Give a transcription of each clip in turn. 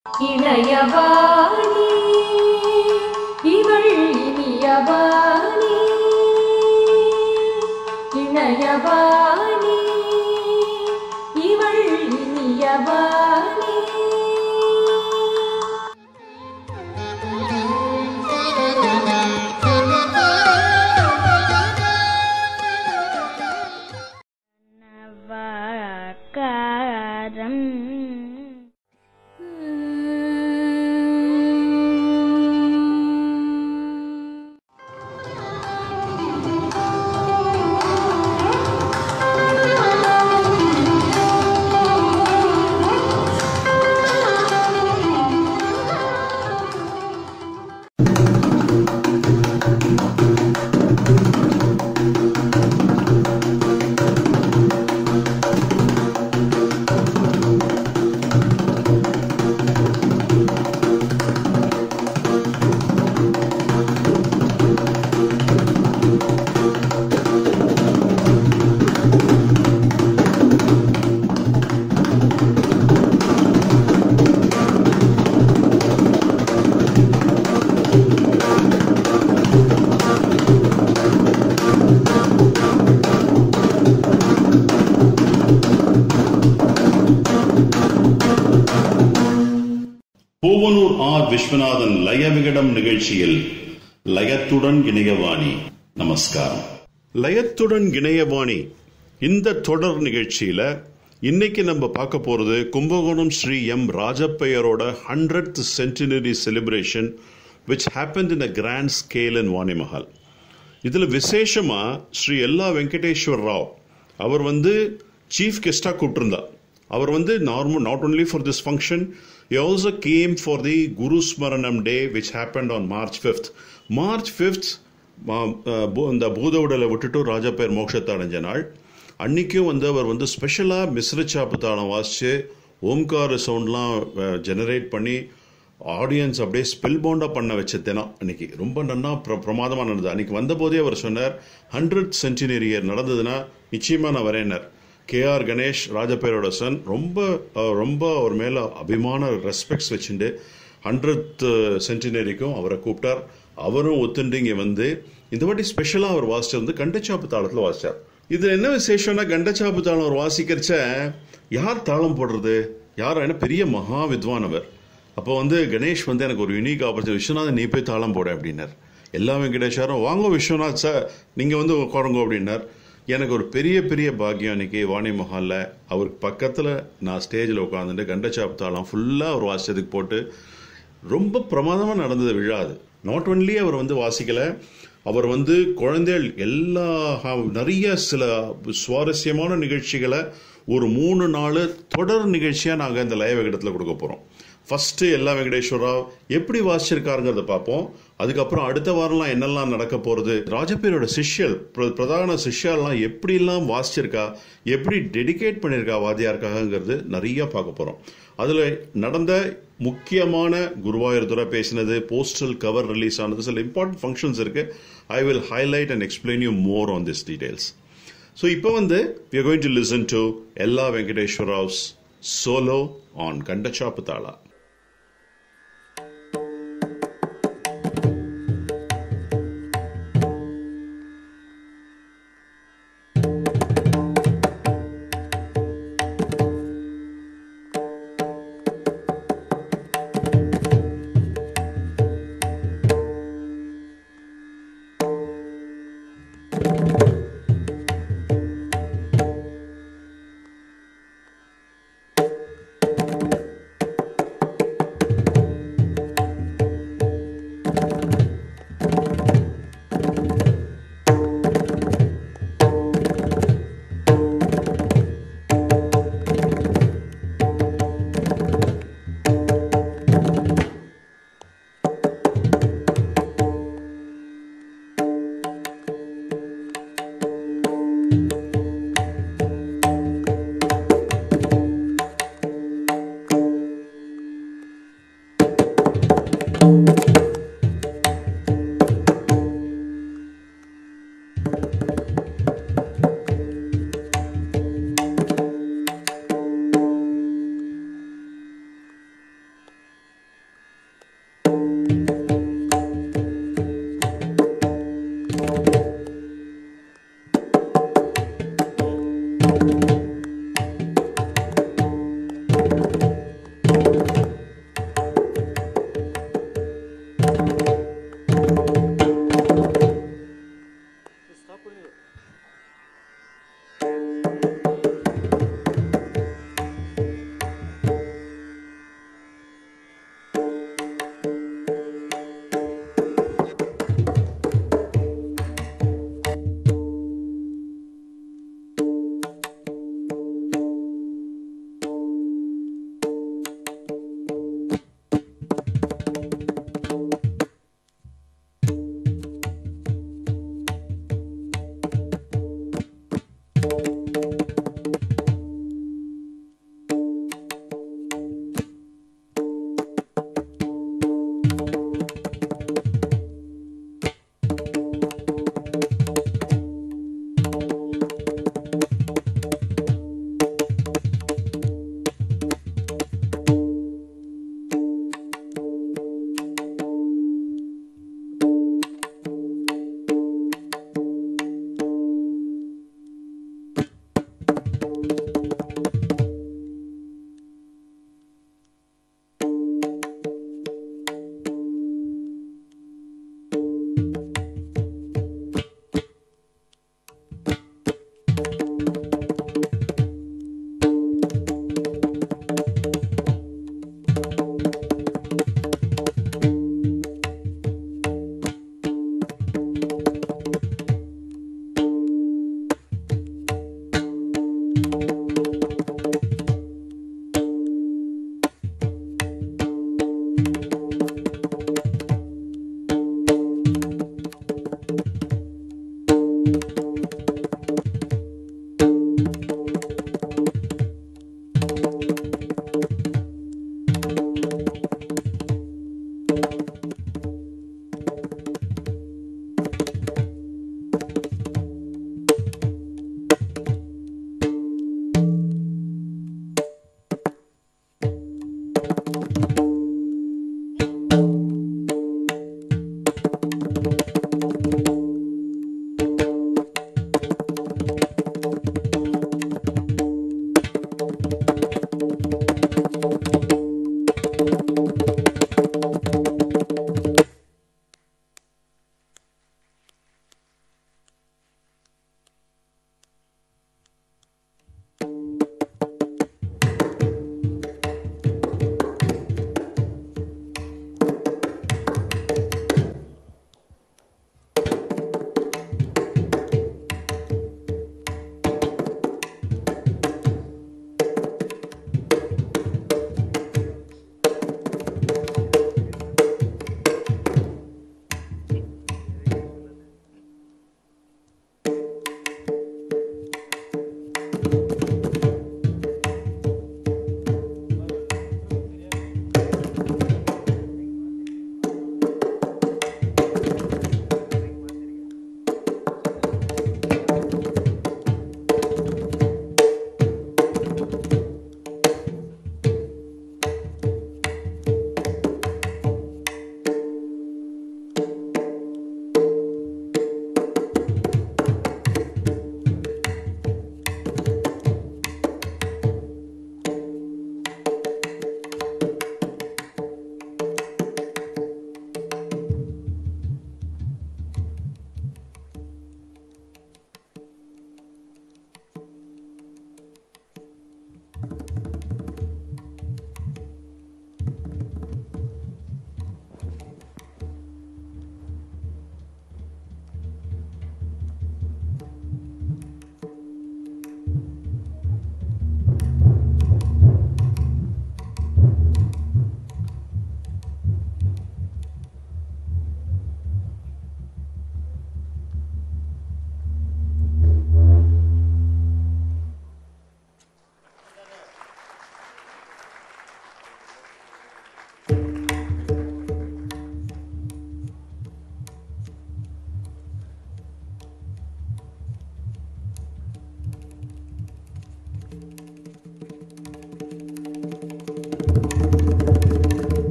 இளையவாணி இவள் இனியவாணி இளையவாணி இவள் இனியவாணி நவகாரம் பூவனூர் ஆர் விஸ்வநாதன் லயவிகடம் நிகழ்ச்சியில் லயத்துடன் இணையவாணி நமஸ்காரம் லயத்துடன் இணையவாணி இந்த தொடர் நிகழ்ச்சியில இன்னைக்கு நம்ம பார்க்க போறது கும்பகோணம் ஸ்ரீ எம் ராஜப்பையரோட hundred centenary celebration which happen in a grand scale in Vani Mahal இதுல விசேஷமா ஸ்ரீ எல்லா வெங்கடேஸ்வர் ராவ் அவர் வந்து சீஃப் கெஸ்டா கூப்பிட்டிருந்தா அவர் வந்து normal not only for this function he also came for the guru ஸ்மரணம் day which happened on March fifth March fifth இந்த பூதவுடலை விட்டுட்டு ராஜப்பேர் மோட்சத்தை அடைஞ்ச நாள் அன்னைக்கும் வந்து அவர் வந்து ஸ்பெஷலாக மிஸ்ரச்சாப்பு தாளம் வாசிச்சு ஓம்கார சவுண்ட்லாம் ஜெனரேட் பண்ணி ஆடியன்ஸ் அப்படியே ஸ்பெல் பவுண்டா பண்ண வச்ச தினம் அன்னைக்கு ரொம்ப நன்னா பிர பிரமாதமாக நடந்தது அன்னைக்கு வந்தபோதே அவர் சொன்னார் ஹண்ட்ரட் சென்டினரி இயர் நடந்ததுன்னா நிச்சயமாக நான் வரேன்னார் கேஆர் கணேஷ் ராஜப்பேரோட சன் ரொம்ப அஹ், ரொம்ப அவர் மேலே அபிமான ரெஸ்பெக்ட்ஸ் வச்சுட்டு ஹண்ட்ரட் சென்டினரிக்கும் அவரை கூப்பிட்டார் அவரும் ஒத்துண்டு இங்கே வந்து இந்த வாட்டி ஸ்பெஷலாக அவர் வாசிச்சது வந்து கண்டச்சாப்பு தாளத்தில் வாசிச்சார் இது என்ன விசேஷம்னா கண்டச்சாப்பு தாளம் அவர் வாசிக்கிறச்ச யார் தாளம் போடுறது யார் என்ன பெரிய மகா வித்வான் அவர் அப்போ வந்து கணேஷ் வந்து எனக்கு ஒரு யூனிக் ஆப்பர்ச்சுனிட்டி விஸ்வநாதன் நீ போய் தாளம் போட அப்படின்னார் எல்லா வெங்கடேஷாரும் வாங்க விஸ்வநாத் சார் நீங்கள் வந்து உட்காருங்க அப்படின்னார் எனக்கு ஒரு பெரிய பெரிய பாக்கியம் இன்னைக்கு வாணி மஹாலில் அவருக்கு பக்கத்தில் நான் ஸ்டேஜில் உட்காந்துட்டு கண்டச்சாப்பு தாளம் ஃபுல்லாக அவர் வாசிச்சதுக்கு போட்டு ரொம்ப பிரமாதமாக நடந்தது விழா அது நாட் ஒன்லி அவர் வந்து வாசிக்கல அவர் வந்து குழந்தைகள் எல்லா ஹ- நிறைய சில சுவாரஸ்யமான நிகழ்ச்சிகளை ஒரு மூணு நாள் தொடர் நிகழ்ச்சியாக நாங்கள் இந்த லய விகடத்தில் கொடுக்க போகிறோம் ஃபர்ஸ்ட் எல்லா வெங்கடேஸ்வர ராவ் எப்படி வாசிச்சிருக்காருங்கிறத பார்ப்போம் அதுக்கப்புறம் அடுத்த வாரம்லாம் என்னெல்லாம் நடக்க போறது ராஜப்பேரோட சிஷ்யல் பிர- பிரதான சிஷ்யாலாம் எப்படிலாம் வாசிச்சிருக்கா எப்படி டெடிகேட் பண்ணியிருக்கா வாத்தியாருக்காகங்கிறது நிறைய பார்க்க போறோம் அதுல நடந்த முக்கியமான குருவாயூர் துறை பேசினது போஸ்டல் கவர் ரிலீஸ் ஆனது சில இம்பார்ட்டன்ட் ஃபங்க்ஷன்ஸ் இருக்கு I will highlight and explain you more on this details so இப்போ வந்து we are going to listen to எல்லா வெங்கடேஸ்வர ராவ்ஸ் சோலோ ஆன் கண்டச்சாப்பு தாளா ஆ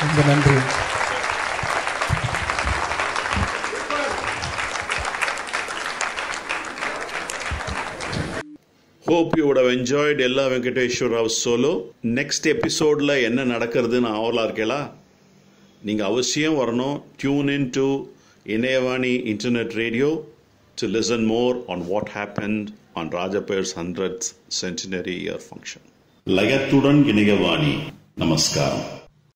ரொம்ப நன்றி hope you would have enjoyed எல்லா வெங்கடேஸ்வர் ராவ் சோலோ நெக்ஸ்ட் எபிசோடில் என்ன நடக்கிறதுன்னு ஆவலாக இருக்கலா நீங்கள் அவசியம் வரணும் tune in to Inaiyavani internet radio to listen more on what happened on Rajaiyer's hundred centenary year function லயத்துடன் இணையவாணி நமஸ்காரம்